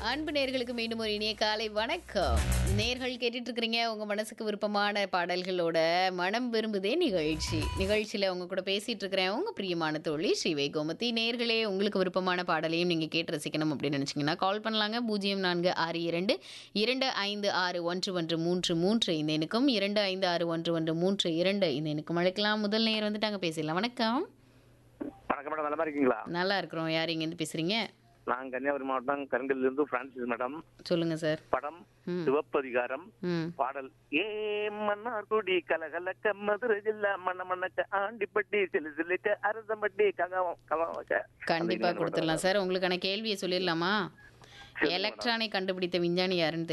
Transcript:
அன்பு நேர்களுக்கு மீண்டும் ஒரு இனிய காலை வணக்கம் நேர்கள் கேட்டுட்டு இருக்கிறீங்க உங்க மனசுக்கு விருப்பமான பாடல்களோட மனம் விரும்புதே நிகழ்ச்சி நிகழ்ச்சியில உங்க கூட பேசிட்டு இருக்கிறேன் உங்க பிரியமான தோழி ஸ்ரீவை கோமதி நேர்களே உங்களுக்கு விருப்பமான பாடலையும் நீங்க கேட்டு ரசிக்கணும் அப்படின்னு நினைச்சீங்கன்னா கால் பண்ணலாங்க பூஜ்ஜியம் நான்கு ஆறு இரண்டு இரண்டு ஐந்து ஆறு ஒன்று ஒன்று மூன்று மூன்று இந்த எண்ணுக்கும் இரண்டு ஐந்து ஆறு ஒன்று ஒன்று மூன்று இரண்டு இந்த எண்ணுக்கும் அழைக்கலாம் முதல் நேர் வந்துட்டாங்க பேசிடலாம் வணக்கம் வணக்கம் மேடம் நல்லா இருக்கீங்களா நல்லா இருக்கிறோம் யார் இங்கேருந்து பேசுறீங்க நான் கன்னியாகுமரி மாவட்டம் கருங்கல்ல இருந்து பிரான்சிஸ் மேடம் சொல்லுங்க சார் படம் ம் சிவப்பதிகாரம் ம் பாடல் ஏ மன்னார்குடி கலகலக்க மதுரை ஜில்லா மண்ண மண்ணக்க ஆண்டிப்பட்டி சிலு சிலுக்க அரசம்பட்டி ககம் கவக்க கண்டிப்பா கொடுத்துடலாம் சார் உங்களுக்கான கேள்வியை சொல்லிடலாமா சொல்லுங்க எலக்ட்ரானை கண்டுபிடித்த விஞ்ஞானி யாருன்னு